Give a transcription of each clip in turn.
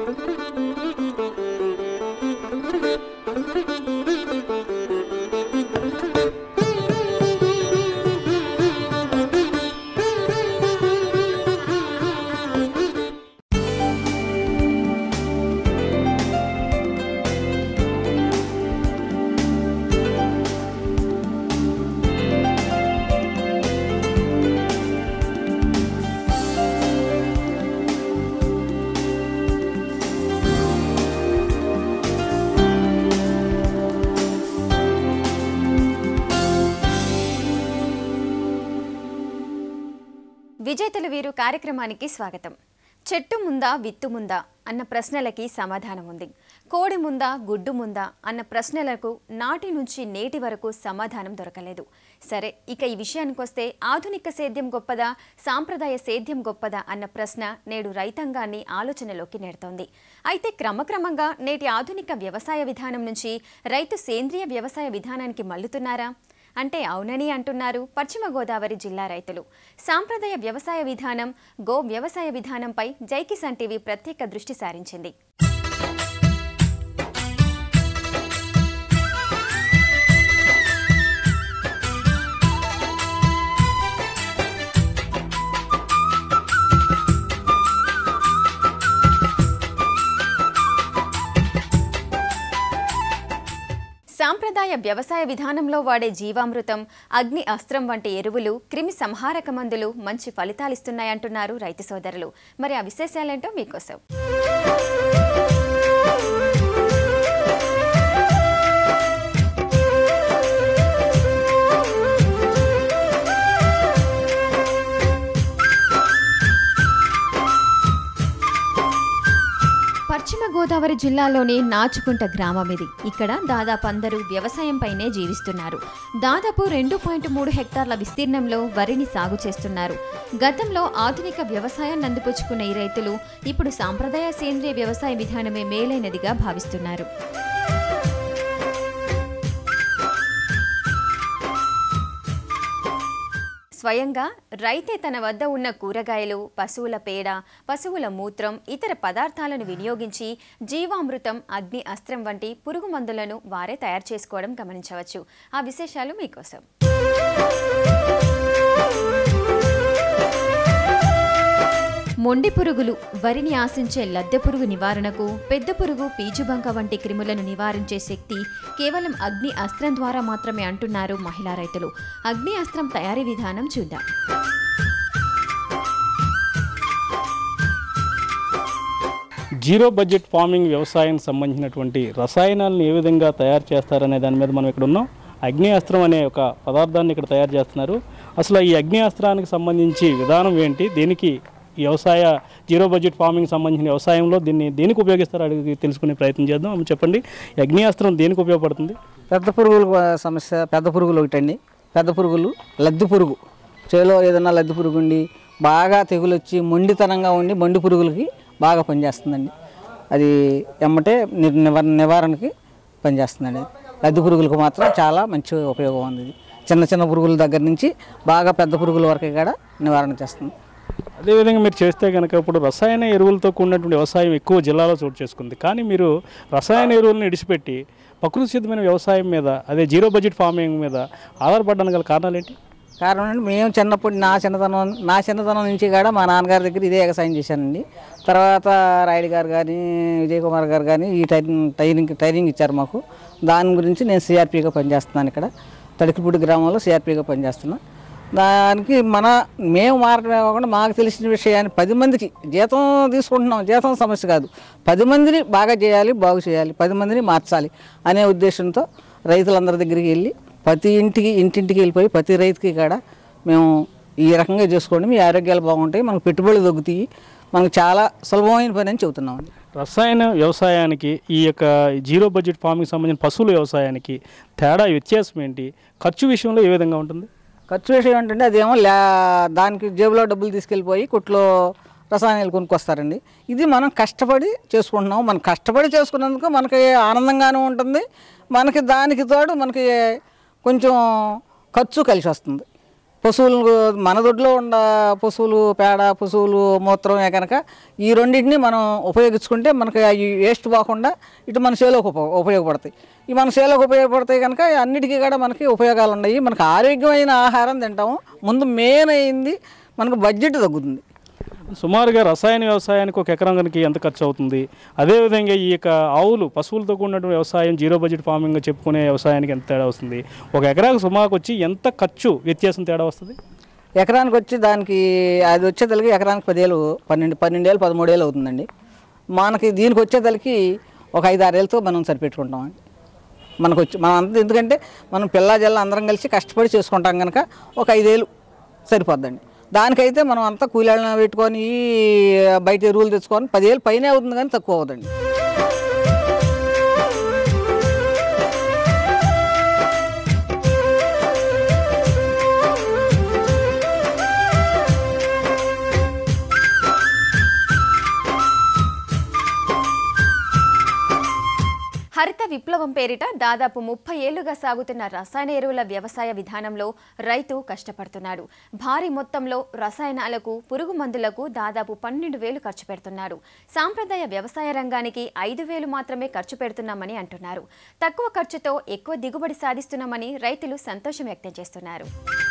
విజేతలు వీరు కార్యక్రమానికి స్వాగతం చెట్టు ముందా విత్తు ముందా అన్న ప్రశ్నలకి సమాధానం ఉంది కోడి ముందా గుడ్డు ముందా అన్న ప్రశ్నలకు నాటి నుంచి నేటి వరకు సమాధానం దొరకలేదు సరే ఇక ఈ విషయానికి వస్తే ఆధునిక సేద్యం గొప్పదా సాంప్రదాయ సేద్యం గొప్పదా అన్న ప్రశ్న నేడు రైతాంగాన్ని ఆలోచనలోకి నెడుతోంది అయితే క్రమక్రమంగా నేటి ఆధునిక వ్యవసాయ విధానం నుంచి రైతు సేంద్రియ వ్యవసాయ విధానానికి మల్లుతున్నారా అంటే అవునని అంటున్నారు పశ్చిమ గోదావరి జిల్లా రైతులు సాంప్రదాయ వ్యవసాయ విధానం గో వ్యవసాయ విధానంపై జైకిసాన్ టీవీ ప్రత్యేక దృష్టి సారించింది సాంప్రదాయ వ్యవసాయ విధానంలో వాడే జీవామృతం అగ్ని అస్త్రం వంటి ఎరువులు క్రిమి సంహారక మందులు మంచి ఫలితాలిస్తున్నాయంటున్నారు రైతు సోదరులు మరి ఆ విశేషాలేంటో మీకోసం పశ్చిమ గోదావరి జిల్లాలోని నాచుకుంట గ్రామం ఇది ఇక్కడ దాదాపు అందరూ వ్యవసాయంపైనే జీవిస్తున్నారు దాదాపు రెండు పాయింట్ మూడు హెక్టార్ల విస్తీర్ణంలో వరిని సాగు చేస్తున్నారు గతంలో ఆధునిక వ్యవసాయాన్ని అందిపుచ్చుకున్న ఈ రైతులు ఇప్పుడు సాంప్రదాయ సేంద్రియ వ్యవసాయ విధానమే మేలైనదిగా భావిస్తున్నారు స్వయంగా రైతే తన వద్ద ఉన్న కూరగాయలు పశువుల పేడ పశువుల మూత్రం ఇతర పదార్థాలను వినియోగించి జీవామృతం అగ్ని అస్త్రం వంటి పురుగు మందులను వారే తయారు చేసుకోవడం గమనించవచ్చు ఆ విశేషాలు మీకోసం మొండి పురుగులు వరిని ఆశించే లద్దె పురుగు నివారణకు పెద్ద పురుగు పీచుబంక వంటి క్రిములను నివారించే శక్తి కేవలం అగ్ని అస్త్రం ద్వారా మాత్రమే అంటున్నారు మహిళా రైతులు అగ్ని అస్త్రం తయారీ విధానం చూద్దాం జీరో బడ్జెట్ ఫార్మింగ్ వ్యవసాయానికి సంబంధించినటువంటి రసాయనాలను ఏ విధంగా తయారు చేస్తారనే దాని మీద మనం ఇక్కడ ఉన్నాం అగ్ని అస్త్రం అనే ఒక పదార్థాన్ని ఇక్కడ తయారు చేస్తున్నారు అసలు ఈ అగ్ని అస్త్రానికి సంబంధించి విధానం ఏంటి దీనికి ఈ వ్యవసాయ జీరో బడ్జెట్ ఫార్మింగ్ సంబంధించిన వ్యవసాయంలో దీన్ని దేనికి ఉపయోగిస్తారో అడిగి తెలుసుకునే ప్రయత్నం చేద్దాం అమ్మ చెప్పండి ఈ అగ్ని అస్త్రం దేనికి ఉపయోగపడుతుంది పెద్ద పురుగుల సమస్య పెద్ద పురుగులు ఒకటండి పెద్ద పురుగులు లద్ది పురుగు చేలో ఏదైనా లద్ది పురుగు ఉండి బాగా తెగులు వచ్చి మొండితనంగా ఉండి మొండి పురుగులకి బాగా పనిచేస్తుందండి అది ఎమ్మటే ని- నివారణ నివారణకి పనిచేస్తుందండి లద్ది పురుగులకు మాత్రం చాలా మంచి ఉపయోగం ఉంది ఇది చిన్న చిన్న పురుగుల దగ్గర నుంచి బాగా పెద్ద పురుగుల వరకు కూడా నివారణ చేస్తుంది అదేవిధంగా మీరు చేస్తే కనుక ఇప్పుడు రసాయన ఎరువులతో కూడినటువంటి వ్యవసాయం ఎక్కువ జిల్లాలో చోటు చేసుకుంది కానీ మీరు రసాయన ఎరువులను ఇడిచిపెట్టి ప్రకృతి సిద్ధమైన వ్యవసాయం మీద అదే జీరో బడ్జెట్ ఫార్మింగ్ మీద ఆధారపడడానికి గల కారణాలు ఏంటి కారణం ఏంటి మేము చిన్నప్పుడు నా చిన్నతనం నా చిన్నతనం నుంచి కూడా మా నాన్నగారి దగ్గర ఇదే వ్యవసాయం చేశానండి తర్వాత రాయుడు గారు కానీ విజయ్ కుమార్ గారు కానీ ఈ టైరింగ్ టైరింగ్ టైరింగ్ ఇచ్చారు మాకు దాని గురించి నేను సిఆర్పిగా పనిచేస్తున్నాను ఇక్కడ తడికిపూడి గ్రామంలో సిఆర్పిగా పనిచేస్తున్నా దానికి మన మేము మారడమే కాకుండా మాకు తెలిసిన విషయాన్ని పది మందికి జీతం తీసుకుంటున్నాం జీతం సమస్య కాదు పది మందిని బాగా చేయాలి బాగు చేయాలి పది మందిని మార్చాలి అనే ఉద్దేశంతో రైతులందరి దగ్గరికి వెళ్ళి ప్రతి ఇంటికి ఇంటింటికి వెళ్ళిపోయి ప్రతి రైతుకి కూడా మేము ఈ రకంగా చేసుకోండి మీ ఆరోగ్యాలు బాగుంటాయి మనకు పెట్టుబడులు తగ్గుతాయి మనకు చాలా సులభమైన పని అని చెబుతున్నామండి రసాయన వ్యవసాయానికి ఈ యొక్క జీరో బడ్జెట్ ఫార్మింగ్ సంబంధించిన పశువుల వ్యవసాయానికి తేడా వ్యత్యాసం ఏంటి ఖర్చు విషయంలో ఏ విధంగా ఉంటుంది ఖర్చు విషయం ఏంటంటే అదేమో లా దానికి జేబులో డబ్బులు తీసుకెళ్ళిపోయి కొట్లో రసాయనాలు కొనుక్కొస్తారండి ఇది మనం కష్టపడి చేసుకుంటున్నాం మనం కష్టపడి చేసుకున్నందుకు మనకి ఆనందంగానే ఉంటుంది మనకి దానికి తోడు మనకి కొంచెం ఖర్చు కలిసి వస్తుంది పశువులు మన దొడ్లో ఉన్న పశువులు పేడ పశువులు మూత్రమే కనుక ఈ రెండింటిని మనం ఉపయోగించుకుంటే మనకి అవి వేస్ట్ పోకుండా ఇటు మన సేలోకి ఉప ఉపయోగపడతాయి ఈ మన సేలోకి ఉపయోగపడతాయి కనుక అన్నిటికీ కూడా మనకి ఉపయోగాలు ఉన్నాయి మనకి ఆరోగ్యమైన ఆహారం తింటాము ముందు మెయిన్ అయింది మనకు బడ్జెట్ తగ్గుతుంది సుమారుగా రసాయన వ్యవసాయానికి ఒక ఎకరానికి ఎంత ఖర్చు అవుతుంది అదేవిధంగా ఈ యొక్క ఆవులు పశువులతో కూడినటువంటి వ్యవసాయం జీరో బడ్జెట్ ఫార్మింగ్ చెప్పుకునే వ్యవసాయానికి ఎంత తేడా వస్తుంది ఒక ఎకరాకు సుమారుకు వచ్చి ఎంత ఖర్చు వ్యత్యాసం తేడా వస్తుంది ఎకరానికి వచ్చి దానికి అది వచ్చేతలకి ఎకరానికి పదివేలు పన్నెండు పన్నెండేళ్ళు పదమూడేళ్ళు అవుతుందండి మనకి దీనికి వచ్చేతలకి ఒక ఐదు ఆరేళ్ళతో మనం సరిపెట్టుకుంటామండి మనకు వచ్చి మనం అంత ఎందుకంటే మనం పిల్ల జల్ల అందరం కలిసి కష్టపడి చేసుకుంటాం కనుక ఒక ఐదేళ్ళు సరిపోద్దండి దానికైతే మనం అంతా కూలీలను పెట్టుకొని బయట ఎరువులు తెచ్చుకొని పదివేలు పైనే అవుతుంది కానీ తక్కువ అవుతుంది హరిత విప్లవం పేరిట దాదాపు ముప్పై ఏళ్లుగా సాగుతున్న రసాయన ఎరువుల వ్యవసాయ విధానంలో రైతు కష్టపడుతున్నాడు భారీ మొత్తంలో రసాయనాలకు పురుగు మందులకు దాదాపు పన్నెండు వేలు ఖర్చు పెడుతున్నారు సాంప్రదాయ వ్యవసాయ రంగానికి ఐదు వేలు మాత్రమే ఖర్చు పెడుతున్నామని అంటున్నారు తక్కువ ఖర్చుతో ఎక్కువ దిగుబడి సాధిస్తున్నామని రైతులు సంతోషం వ్యక్తం చేస్తున్నారు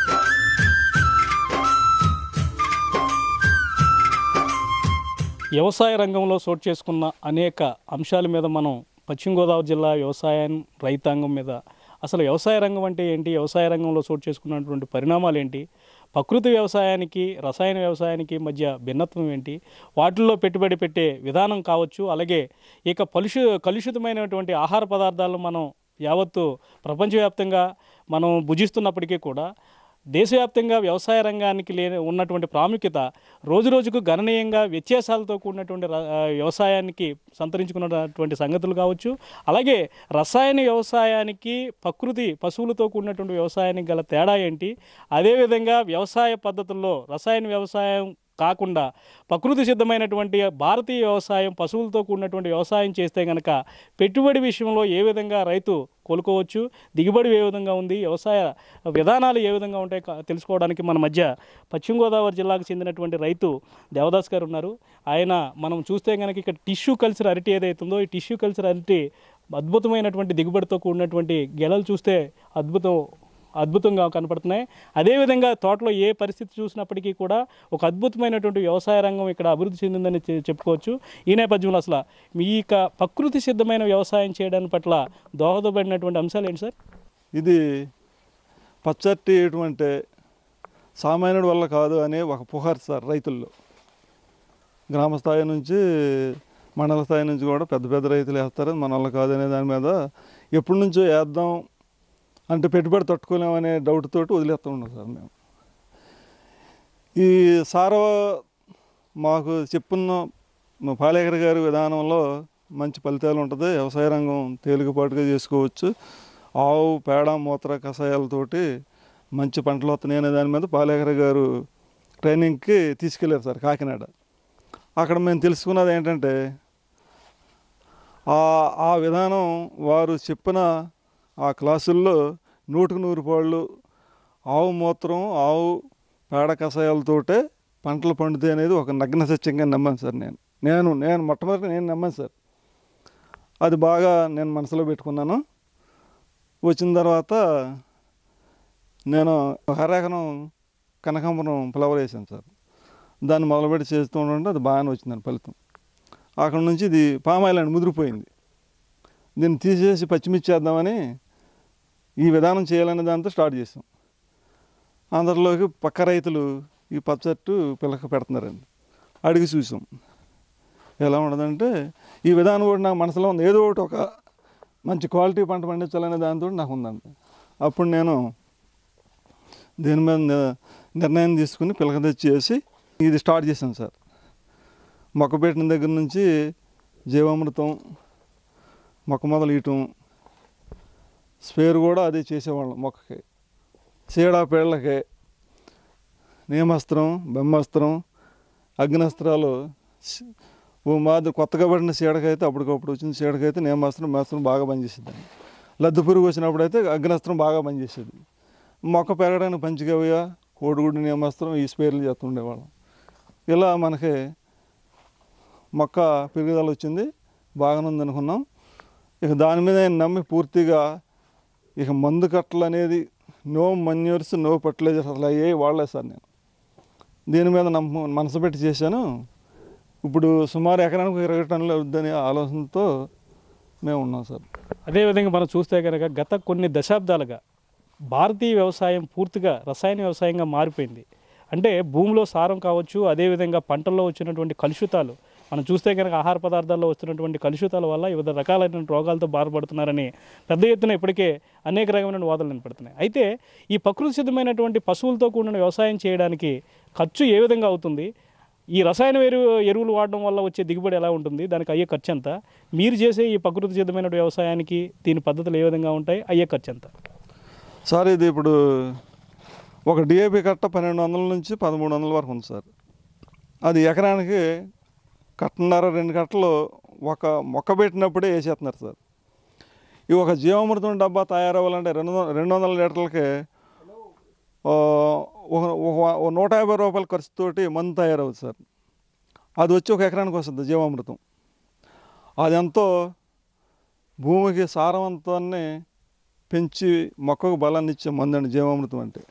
వ్యవసాయ రంగంలో చోటు చేసుకున్న అనేక అంశాల మీద మనం పశ్చిమ గోదావరి జిల్లా వ్యవసాయం రైతాంగం మీద అసలు వ్యవసాయ రంగం అంటే ఏంటి వ్యవసాయ రంగంలో చోటు చేసుకున్నటువంటి పరిణామాలు ఏంటి ప్రకృతి వ్యవసాయానికి రసాయన వ్యవసాయానికి మధ్య భిన్నత్వం ఏంటి వాటిల్లో పెట్టుబడి పెట్టే విధానం కావచ్చు అలాగే ఇక కలుషి కలుషితమైనటువంటి ఆహార పదార్థాలను మనం యావత్తు ప్రపంచవ్యాప్తంగా మనం భుజిస్తున్నప్పటికీ కూడా దేశవ్యాప్తంగా వ్యవసాయ రంగానికి లే ఉన్నటువంటి ప్రాముఖ్యత రోజు రోజుకు గణనీయంగా వ్యత్యాసాలతో కూడినటువంటి ర- ఆ, వ్యవసాయానికి సంతరించుకున్నటువంటి సంగతులు కావచ్చు అలాగే రసాయన వ్యవసాయానికి ప్రకృతి పశువులతో కూడినటువంటి వ్యవసాయానికి గల తేడా ఏంటి అదేవిధంగా వ్యవసాయ పద్ధతుల్లో రసాయన వ్యవసాయం కాకుండా ప్రకృతి సిద్ధమైనటువంటి భారతీయ వ్యవసాయం పశువులతో కూడినటువంటి వ్యవసాయం చేస్తే కనుక పెట్టుబడి విషయంలో ఏ విధంగా రైతు కోలుకోవచ్చు దిగుబడి ఏ విధంగా ఉంది వ్యవసాయ విధానాలు ఏ విధంగా ఉంటాయి కా- తెలుసుకోవడానికి మన మధ్య పశ్చిమ గోదావరి జిల్లాకు చెందినటువంటి రైతు దేవదాస్ గారు ఉన్నారు ఆయన మనం చూస్తే కనుక ఇక్కడ టిష్యూ కల్చర్ అరటి ఏదైతుందో ఈ టిష్యూ కల్చర్ అరటి అద్భుతమైనటువంటి దిగుబడితో కూడినటువంటి గెలలు చూస్తే అద్భుతం అద్భుతంగా కనపడుతున్నాయి అదేవిధంగా తోటలో ఏ పరిస్థితి చూసినప్పటికీ కూడా ఒక అద్భుతమైనటువంటి వ్యవసాయ రంగం ఇక్కడ అభివృద్ధి చెందిందని చె- చెప్పుకోవచ్చు ఈ నేపథ్యంలో అసలు మీ యొక్క ప్రకృతి సిద్ధమైన వ్యవసాయం చేయడానికి పట్ల దోహదపడినటువంటి అంశాలు ఏంటి సార్ ఇది పచ్చటి ఎటువంటి సామాన్యుడి వల్ల కాదు అనే ఒక పుహార్ సార్ రైతుల్లో గ్రామ స్థాయి నుంచి మండల స్థాయి నుంచి కూడా పెద్ద పెద్ద రైతులు వేస్తారు మన వల్ల కాదు అనే దాని మీద ఎప్పటి నుంచో వేద్దాం అంటే పెట్టుబడి తట్టుకోలేమనే డౌట్ తోటి వదిలేస్తూ ఉన్నాం సార్ మేము ఈ సార మాకు చెప్పున్న మా పాలేకర్ గారి విధానంలో మంచి ఫలితాలు ఉంటుంది వ్యవసాయ రంగం తేలికపాటుగా చేసుకోవచ్చు ఆవు పేడ మూత్ర కషాయాలతోటి మంచి పంటలు వస్తున్నాయి అనే దాని మీద పాలేకర్ గారు ట్రైనింగ్కి తీసుకెళ్ళారు సార్ కాకినాడ అక్కడ మేము తెలుసుకున్నది ఏంటంటే ఆ ఆ విధానం వారు చెప్పిన ఆ క్లాసుల్లో నూటికి నూరు పాళ్ళు ఆవు మూత్రం ఆవు పేడ కషాయాలతోటే పంటలు పండుతాయి అనేది ఒక నగ్న సత్యంగా నమ్మాను సార్ నేను నేను నేను మొట్టమొదటి నేను నమ్మాను సార్ అది బాగా నేను మనసులో పెట్టుకున్నాను వచ్చిన తర్వాత నేను హరేకనం కనకాంబరం ఫ్లవర్ వేసాను సార్ దాన్ని మొదలుపెట్టి చేస్తూ ఉంటే అది బాగానే వచ్చిందండి ఫలితం అక్కడ నుంచి ఇది పామాయిల్ అండి ముదిరిపోయింది దీన్ని తీసేసి పచ్చిమిర్చి చేద్దామని ఈ విధానం చేయాలనే దాంతో స్టార్ట్ చేసాం అందరిలోకి పక్క రైతులు ఈ పచ్చట్టు పిల్లక పెడుతున్నారండి అడిగి చూసాం ఎలా ఉండదంటే ఈ విధానం కూడా నాకు మనసులో ఉంది ఏదో ఒకటి ఒక మంచి క్వాలిటీ పంట పండించాలనే దాంతో నాకు ఉందండి అప్పుడు నేను దీని మీద ని- నిర్ణయం తీసుకుని పిలక తెచ్చి చేసి ఇది స్టార్ట్ చేశాను సార్ మొక్క పెట్టిన దగ్గర నుంచి జీవామృతం మొక్క మొదలు ఇయటం స్పేర్ కూడా అదే చేసేవాళ్ళం మొక్కకి చీడ పీళ్ళకి నియమస్త్రం బ్రహ్మాస్త్రం అగ్నస్త్రాలు స్- ఓ మాదిరి కొత్తగా పడిన చీడకైతే అప్పటికప్పుడు వచ్చిన చీడకైతే నియమాస్త్రం బ్రహ్మాస్త్రం బాగా పనిచేసేది లద్దు పురుగు వచ్చినప్పుడు అయితే అగ్నస్త్రం బాగా పనిచేసేది మొక్క పెరగడానికి పంచగవ్య కోడిగుడ్డు నియమస్త్రం ఈ స్పేర్లు చేస్తుండేవాళ్ళం ఇలా మనకి మొక్క పెరుగుదల వచ్చింది బాగానే ఉంది అనుకున్నాం ఇక దాని మీద నేను నమ్మి పూర్తిగా ఇక మందు కట్టలు అనేది నో మన్యూర్స్ నో ఫర్టిలైజర్స్ అసలు అయ్యే వాడలేదు సార్ నేను దీని మీద నమ్మ మనసు పెట్టి చేశాను ఇప్పుడు సుమారు ఎకరానికి ఒక ఇరవై టన్నులు అవుద్దని ఆలోచనతో మేము ఉన్నాం సార్ అదేవిధంగా మనం చూస్తే కనుక గత కొన్ని దశాబ్దాలుగా భారతీయ వ్యవసాయం పూర్తిగా రసాయన వ్యవసాయంగా మారిపోయింది అంటే భూమిలో సారం కావచ్చు అదేవిధంగా పంటల్లో వచ్చినటువంటి కలుషితాలు మనం చూస్తే కనుక ఆహార పదార్థాల్లో వస్తున్నటువంటి కలుషితాల వల్ల వివిధ రకాలైన రోగాలతో బాధపడుతున్నారని పెద్ద ఎత్తున ఇప్పటికే అనేక రకమైన వాదనలు వినపడుతున్నాయి అయితే ఈ ప్రకృతి సిద్ధమైనటువంటి పశువులతో కూడిన వ్యవసాయం చేయడానికి ఖర్చు ఏ విధంగా అవుతుంది ఈ రసాయన ఎరువు ఎరువులు వాడడం వల్ల వచ్చే దిగుబడి ఎలా ఉంటుంది దానికి అయ్యే ఖర్చు ఎంత మీరు చేసే ఈ ప్రకృతి సిద్ధమైన వ్యవసాయానికి దీని పద్ధతులు ఏ విధంగా ఉంటాయి అయ్యే ఖర్చు ఎంత సార్ ఇది ఇప్పుడు ఒక డిఏపి కట్ట పన్నెండు వందల నుంచి పదమూడు వందల వరకు ఉంది సార్ అది ఎకరానికి కట్టన్నర రెండు కట్టలు ఒక మొక్క పెట్టినప్పుడే వేసేస్తున్నారు సార్ ఈ ఒక జీవామృతం డబ్బా తయారవ్వాలంటే రెండు వందల రెండు వందల లీటర్లకి ఆ, ఒక ఒక- ఒక నూట యాభై రూపాయల ఖర్చుతోటి మందు తయారవుతుంది సార్ అది వచ్చి ఒక ఎకరానికి వస్తుంది జీవామృతం అది ఎంతో భూమికి సారవంతాన్ని పెంచి మొక్కకు బలాన్ని ఇచ్చే మందు అండి జీవామృతం అంటే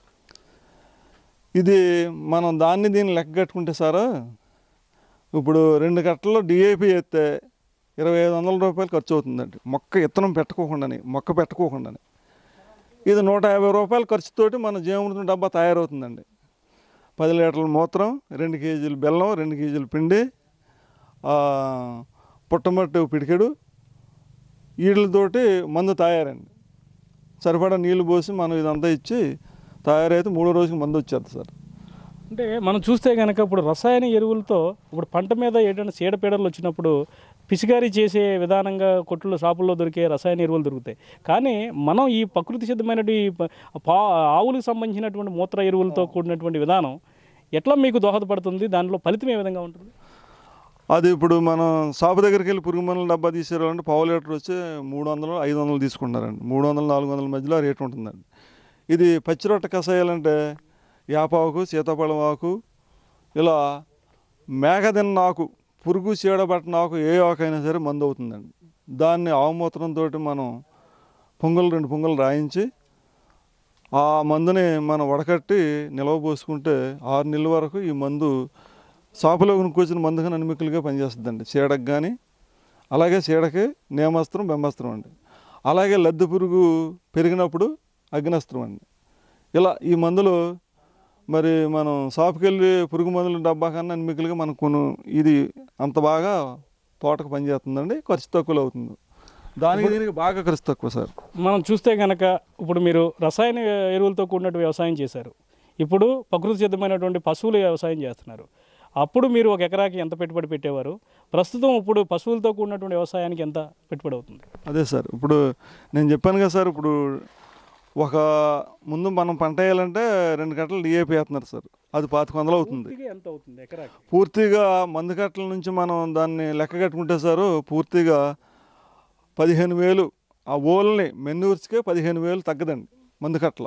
ఇది మనం దాన్ని దీన్ని లెక్క కట్టుకుంటే సార్ ఇప్పుడు రెండు కట్టల్లో డిఏపి వేస్తే ఇరవై ఐదు వందల రూపాయలు ఖర్చు అవుతుందండి మొక్క ఇత్తనం పెట్టుకోకుండానే మొక్క పెట్టుకోకుండానే ఇది నూట యాభై రూపాయల ఖర్చుతోటి మన జీవామృతం డబ్బా తయారవుతుందండి పది లీటర్ల మూత్రం రెండు కేజీలు బెల్లం రెండు కేజీలు పిండి ఆ, పుట్టమట్టు పిడికెడు వీళ్ళతోటి మందు తయారండి సరిపడా నీళ్లు పోసి మనం ఇదంతా ఇచ్చి తయారైతే మూడో రోజుకి మందు వచ్చేది సార్ అంటే మనం చూస్తే కనుక ఇప్పుడు రసాయన ఎరువులతో ఇప్పుడు పంట మీద ఏంటంటే చీడపీడలు వచ్చినప్పుడు పిచికారీ చేసే విధానంగా కొట్టులో షాపుల్లో దొరికే రసాయన ఎరువులు దొరుకుతాయి కానీ మనం ఈ ప్రకృతి సిద్ధమైనటువంటి ఈ ప- పా ఆవులకు సంబంధించినటువంటి మూత్ర ఎరువులతో కూడినటువంటి విధానం ఎట్లా మీకు దోహదపడుతుంది దానిలో ఫలితం ఏ విధంగా ఉంటుంది అది ఇప్పుడు మనం షాపు దగ్గరికి వెళ్ళి పురుగు మందుల డబ్బా తీసేయాలంటే పావు లీటర్ వచ్చి మూడు వందలు ఐదు వందలు తీసుకుంటారండి మూడు వందలు నాలుగు వందల మధ్యలో రేట్ ఉంటుందండి ఇది పచ్చి రొట్టె కషాయాలంటే యాపాకు సీతాఫలం ఆకు ఇలా మేఘదిన్న ఆకు పురుగు చీడబట్టిన ఆకు ఏ ఆకైనా సరే మందు అవుతుందండి దాన్ని ఆవుమూత్రంతో మనం పొంగలు రెండు పొంగలు రాయించి ఆ మందుని మనం వడకట్టి నిల్వ పోసుకుంటే ఆరు నెలల వరకు ఈ మందు షాపులో కొనుక్కొచ్చిన మందుగా నన్మికలుగా పనిచేస్తుందండి చీడకు కానీ అలాగే చీడకి నేమాస్త్రం బెంబాస్త్రం అండి అలాగే లద్దె పురుగు పెరిగినప్పుడు అగ్నస్త్రం అండి ఇలా ఈ మందులు మరి మనం షాప్కి వెళ్ళి పురుగు మందుల డబ్బా కన్నా అన్మికలుగా మనం కొను ఇది అంత బాగా తోటకు పనిచేస్తుందండి ఖర్చు తక్కువలో అవుతుంది దానికి దీనికి బాగా ఖర్చు తక్కువ సార్ మనం చూస్తే కనుక ఇప్పుడు మీరు రసాయన ఎరువులతో కూడినట్టు వ్యవసాయం చేశారు ఇప్పుడు ప్రకృతి సిద్ధమైనటువంటి పశువుల వ్యవసాయం చేస్తున్నారు అప్పుడు మీరు ఒక ఎకరాకి ఎంత పెట్టుబడి పెట్టేవారు ప్రస్తుతం ఇప్పుడు పశువులతో కూడినటువంటి వ్యవసాయానికి ఎంత పెట్టుబడి అవుతుంది అదే సార్ ఇప్పుడు నేను చెప్పాను కదా సార్ ఇప్పుడు ఒక ముందు మనం పంట వేయాలంటే రెండు గంటలు డిఏపి వేస్తున్నారు సార్ అది పాతిక వందలు అవుతుంది పూర్తిగా ఎంత అవుతుంది ఎకరాకి పూర్తిగా మందు కట్టల నుంచి మనం దాన్ని లెక్క కట్టుకుంటే సార్ పూర్తిగా పదిహేను వేలు ఆ ఓల్ని మెన్నూర్స్కే పదిహేను వేలు తగ్గదండి మందు కట్టలో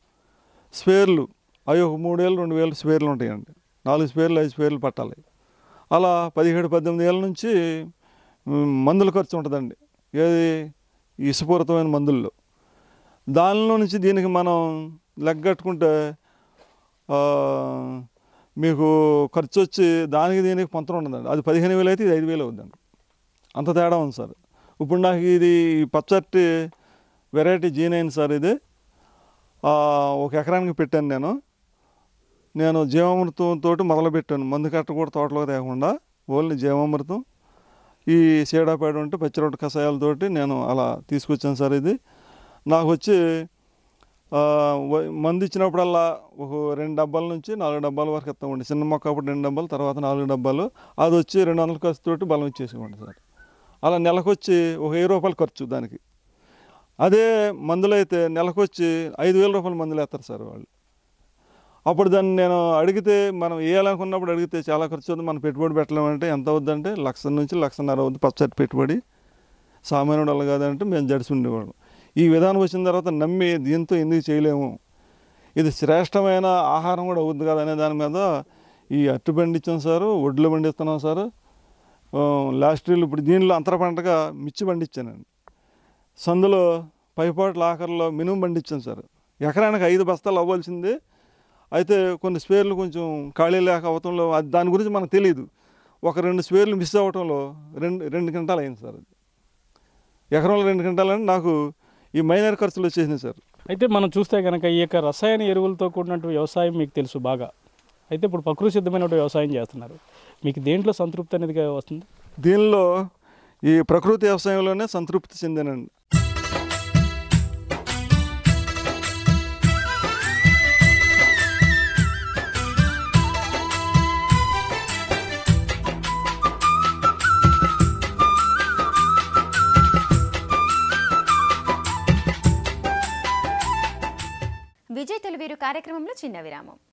స్పేర్లు అవి ఒక మూడు వేలు రెండు వేలు స్పేర్లు ఉంటాయండి నాలుగు స్పేర్లు ఐదు స్పేర్లు పట్టాలి అలా పదిహేడు పద్దెనిమిది ఏళ్ళ నుంచి ఉమ్, మందుల ఖర్చు ఉంటుందండి ఏది ఈ ఇసుపూరితమైన మందుల్లో దానిలో నుంచి దీనికి మనం లెక్క కట్టుకుంటే ఆ, మీకు ఖర్చు వచ్చి దానికి దీనికి పొంతన ఉండదండి అది పదిహేను వేలు అయితే ఇది ఐదు వేలు అవుద్దండి అంత తేడా ఉంది సార్ ఇప్పుడు నాకు ఇది పచ్చటి వెరైటీ జీన్ అయింది సార్ ఇది ఆ, ఒక ఎకరానికి పెట్టాను నేను నేను జీవామృతంతో మొదలుపెట్టాను మందు కట్ట కూడా తోటలో తేకుండా ఓన్లీ జీవామృతం ఈ సీడాపేడ ఉంటే పచ్చిరొట్టు కషాయాలతోటి నేను అలా తీసుకొచ్చాను సార్ ఇది నాకు వచ్చి ఆ, వ- మందు ఇచ్చినప్పుడల్లా ఒక రెండు డబ్బాల నుంచి నాలుగు డబ్బాల వరకు ఇస్తామండి చిన్న మొక్క అప్పుడు రెండు డబ్బాలు తర్వాత నాలుగు డబ్బాలు అది వచ్చి రెండు వందల ఖర్చుతోటి బలం ఇచ్చేసేవాడి సార్ అలా నెలకు వచ్చి ఒక వెయ్యి రూపాయలు ఖర్చు దానికి అదే మందులు అయితే నెలకు వచ్చి ఐదు వేల రూపాయల మందులు వేస్తారు సార్ వాళ్ళు అప్పుడు దాన్ని నేను అడిగితే మనం వేయాలనుకున్నప్పుడు అడిగితే చాలా ఖర్చు అవుతుంది మనం పెట్టుబడి పెట్టలేమంటే ఎంత అవుద్దంటే లక్ష నుంచి లక్షన్నర అవుద్ది పచ్చటి పెట్టుబడి సామాన్యుడు అలా కాదంటే మేము జడిసి ఉండేవాళ్ళం ఈ విధానం వచ్చిన తర్వాత నమ్మి దీంతో ఎందుకు చేయలేము ఇది శ్రేష్టమైన ఆహారం కూడా అవుద్ది కదా అనే దాని మీద ఈ అట్టు పండించాం సారు వడ్లు పండిస్తున్నాం సారు ఆ, లాస్ట్ ఇయర్ ఇప్పుడు దీనిలో అంతర పంటగా మిర్చి పండించానండి సందులో పైపాట్ల ఆఖరిలో మినుము పండించాను సార్ ఎకరానికి ఐదు బస్తాలు అవ్వాల్సింది అయితే కొన్ని స్పేర్లు కొంచెం ఖాళీ లేక అవటంలో అది దాని గురించి మనకు తెలియదు ఒక రెండు స్పేర్లు మిస్ అవ్వటంలో రెండు రెండు గంటలు అయింది సార్ అది ఎకరంలో రెండు గంటలని నాకు ఈ మైనర్ ఖర్చులు వచ్చేసినాయి సార్ అయితే మనం చూస్తే కనుక ఈ యొక్క రసాయన ఎరువులతో కూడినటువంటి వ్యవసాయం మీకు తెలుసు బాగా అయితే ఇప్పుడు ప్రకృతి సిద్ధమైన వ్యవసాయం చేస్తున్నారు మీకు దేంట్లో సంతృప్తి అనేది వస్తుంది దీనిలో ఈ ప్రకృతి వ్యవసాయంలోనే సంతృప్తి చెందానండి విజయ్ తెలువీరు కార్యక్రమంలో చిన్న విరామం